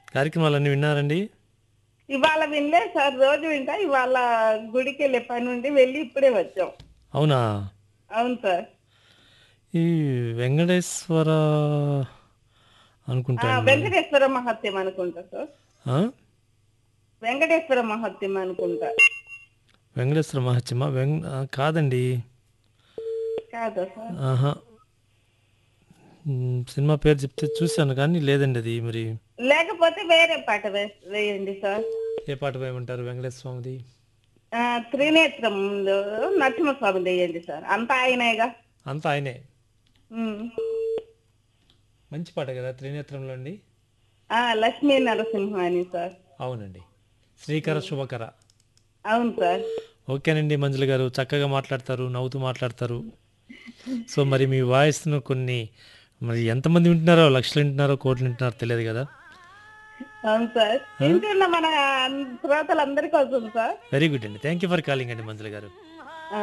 కార్యక్రమాలన్నీ విన్నారండి ఇవాళ వినలే సార్ రోజు వింటా ఇవాళ గుడికి వెళ్ళే పని ఉండి వెళ్ళి ఇప్పుడే వచ్చాం అవునా అవును సార్ ఈ వెంకటేశ్వర ఆ, అనుకుంటా వెంకటేశ్వర మహత్యం అనుకుంటా సార్ ఆ? వెంకటేశ్వర మహత్యం అనుకుంటా వెంకటేశ్వర మహత్యమా వెంక ఆ, కాదండి కాదా సార్ ఆహా మ్, సినిమా పేరు చెప్తే చూశాను కానీ లేదండి అది మరి లేకపోతే వేరే పాట వే- వేయండి సార్ ఏ పాట వేయమంటారు వెంకటేశ్వర స్వామిది ఆ, త్రినేత్రం నరసింహస్వామి వేయండి సార్ అంతా ఆయనేగా అంతా ఆయనే ఉమ్. మంచి పాట కదా త్రినేత్రంలో అండి ఆ, లక్ష్మీ నరసింహ అని సార్ అవునండి శ్రీకర శుభకర అవును సార్ ఓకేనండి మంజుల గారు చక్కగా మాట్లాడతారు నవ్వుతూ మాట్లాడతారు సో మరి మీ వాయిస్ను కొన్ని మరి ఎంతమంది వింటున్నారో లక్షలు వింటున్నారో కోట్లు వింటున్నారో తెలియదు కదా అవును సార్ వింటున్న మన శ్రోతలందరి కోసం సార్ వెరీ గుడ్ అండి థ్యాంక్ యూ ఫర్ కాలింగ్ అండి మంజుల గారు